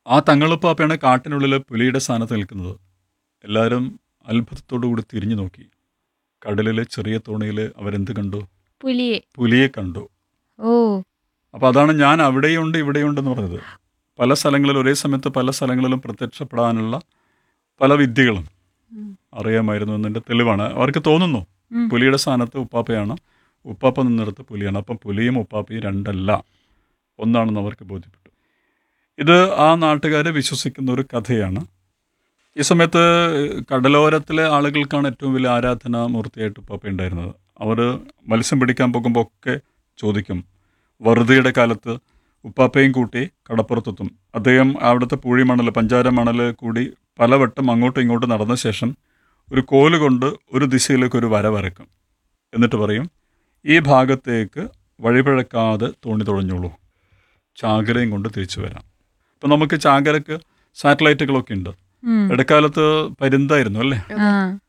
ആ തങ്ങളുപ്പാപ്പയാണ് കാട്ടിനുള്ളിൽ പുലിയുടെ സ്ഥാനത്ത് നിൽക്കുന്നത് എല്ലാവരും അത്ഭുതത്തോടു കൂടി തിരിഞ്ഞു നോക്കി കടലിലെ ചെറിയ തോണിയിൽ അവരെന്ത് കണ്ടു പുലിയെ പുലിയെ കണ്ടു ഓ അപ്പോൾ അതാണ് ഞാൻ അവിടെയുണ്ട് ഇവിടെയുണ്ടെന്ന് പറഞ്ഞത് പല സ്ഥലങ്ങളിൽ ഒരേ സമയത്ത് പല സ്ഥലങ്ങളിലും പ്രത്യക്ഷപ്പെടാനുള്ള പല വിദ്യകളും ഉം. അറിയാമായിരുന്നു എന്നതിൻ്റെ തെളിവാണ് അവർക്ക് തോന്നുന്നു ഉം. പുലിയുടെ സ്ഥാനത്ത് ഉപ്പാപ്പയാണ് ഉപ്പാപ്പ നിന്നിടത്ത് പുലിയാണ് അപ്പം പുലിയും ഉപ്പാപ്പയും രണ്ടല്ല ഒന്നാണെന്ന് അവർക്ക് ബോധ്യപ്പെട്ടു ഇത് ആ നാട്ടുകാർ വിശ്വസിക്കുന്ന ഒരു കഥയാണ് ഈ സമയത്ത് കടലോരത്തിലെ ആളുകൾക്കാണ് ഏറ്റവും വലിയ ആരാധനാ മൂർത്തിയായിട്ട് ഉപ്പാപ്പ ഉണ്ടായിരുന്നത് അവർ മത്സ്യം പിടിക്കാൻ പോകുമ്പോൾ ഒക്കെ ചോദിക്കും വറുതിയുടെ കാലത്ത് ഉപ്പാപ്പയും കൂട്ടി കടപ്പുറത്തെത്തും അദ്ദേഹം അവിടുത്തെ പൂഴി മണൽ പഞ്ചാര മണൽ കൂടി പലവട്ടം അങ്ങോട്ടും ഇങ്ങോട്ടും നടന്ന ശേഷം ഒരു കോല് കൊണ്ട് ഒരു ദിശയിലേക്ക് ഒരു വര വരക്കും എന്നിട്ട് പറയും ഈ ഭാഗത്തേക്ക് വഴിപിഴക്കാതെ തോണി തുഴഞ്ഞോളൂ ചാകരയും കൊണ്ട് തിരിച്ചു വരാം ഇപ്പം നമുക്ക് ചാകരക്ക് സാറ്റലൈറ്റുകളൊക്കെ ഉണ്ട് ഉം. ഇടക്കാലത്ത് പരുന്തായിരുന്നു അല്ലേ ആ